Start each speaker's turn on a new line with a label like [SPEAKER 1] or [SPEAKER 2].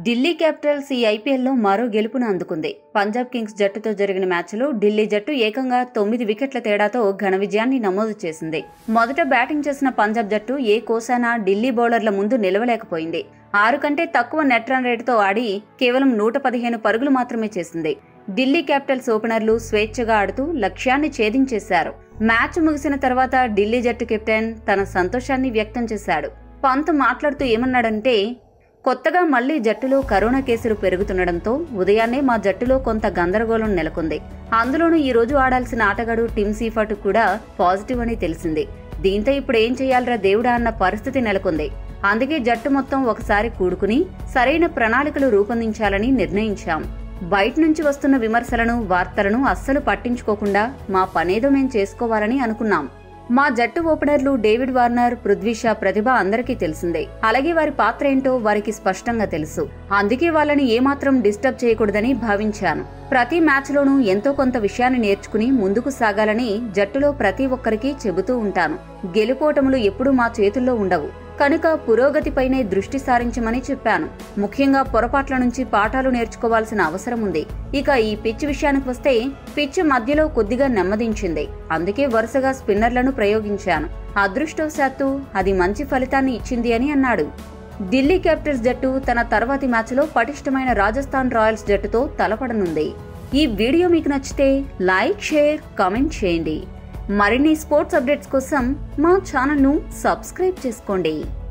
[SPEAKER 1] Delhi Capitals ఈ ఐపీఎల్లో మరో గెలుపును అందుకుంది పంజాబ్ కింగ్స్ జట్టుతో జరిగిన మ్యాచ్లో ఢిల్లీ జట్టు ఏకంగా తొమ్మిది వికెట్ల తేడాతో ఘన విజయాన్ని నమోదు చేసింది మొదట బ్యాటింగ్ చేసిన పంజాబ్ జట్టు ఏ కోసానా ఢిల్లీ బౌలర్ల ముందు నిలవలేకపోయింది ఆరు కంటే తక్కువ నెట్ రన్ రేటుతో ఆడి కేవలం నూట పదిహేను పరుగులు మాత్రమే చేసింది ఢిల్లీ క్యాపిటల్స్ ఓపెనర్లు స్వేచ్ఛగా ఆడుతూ లక్ష్యాన్ని ఛేదించేశారు మ్యాచ్ ముగిసిన తర్వాత ఢిల్లీ జట్టు కెప్టెన్ తన సంతోషాన్ని వ్యక్తం చేశాడు పంత్ మాట్లాడుతూ ఏమన్నాడంటే కొత్తగా మళ్లీ జట్టులో కరోనా కేసులు పెరుగుతుండటంతో ఉదయాన్నే మా జట్టులో కొంత గందరగోళం నెలకొంది అందులోనూ ఈ రోజు ఆడాల్సిన ఆటగాడు టిమ్ సీఫర్ట్ కూడా పాజిటివ్ అని తెలిసింది దీంతో ఇప్పుడు ఏం చేయాలరా దేవుడా అన్న పరిస్థితి నెలకొంది అందుకే జట్టు మొత్తం ఒకసారి కూడుకుని సరైన ప్రణాళికలు రూపొందించాలని నిర్ణయించాం బయట నుంచి వస్తున్న విమర్శలను వార్తలను అస్సలు పట్టించుకోకుండా మా పనేదో మేం చేసుకోవాలని అనుకున్నాం మా జట్టు ఓపెనర్లు డేవిడ్ వార్నర్ పృథ్వీ షా ప్రతిభ అందరికీ తెలిసిందే అలాగే వారి పాత్ర ఏంటో వారికి స్పష్టంగా తెలుసు అందుకే వాళ్ళని ఏమాత్రం డిస్టర్బ్ చేయకూడదని భావించాను ప్రతి మ్యాచ్లోనూ ఎంతో కొంత విషయాన్ని నేర్చుకుని ముందుకు సాగాలని జట్టులో ప్రతి ఒక్కరికి చెబుతూ ఉంటాను గెలుపోటములు ఎప్పుడూ మా చేతుల్లో ఉండవు కనుక పురోగతిపైనే దృష్టి సారించమని చెప్పాను ముఖ్యంగా పొరపాట్ల నుంచి పాఠాలు నేర్చుకోవాల్సిన అవసరం ఉంది ఇక ఈ పిచ్ విషయానికి వస్తే పిచ్ మధ్యలో కొద్దిగా నెమ్మదించింది అందుకే వరుసగా స్పిన్నర్లను ప్రయోగించాను అదృష్టవశాత్తు అది మంచి ఫలితాన్ని ఇచ్చింది అని అన్నాడు ఢిల్లీ క్యాపిటల్స్ జట్టు తన తర్వాతి మ్యాచ్లో పటిష్టమైన రాజస్థాన్ రాయల్స్ జట్టుతో తలపడనుంది ఈ వీడియో మీకు నచ్చితే లైక్ షేర్ కామెంట్ చేయండి మరిన్ని స్పోర్ట్స్ అప్డేట్స్ కోసం మా ఛానల్ను సబ్స్క్రైబ్ చేసుకోండి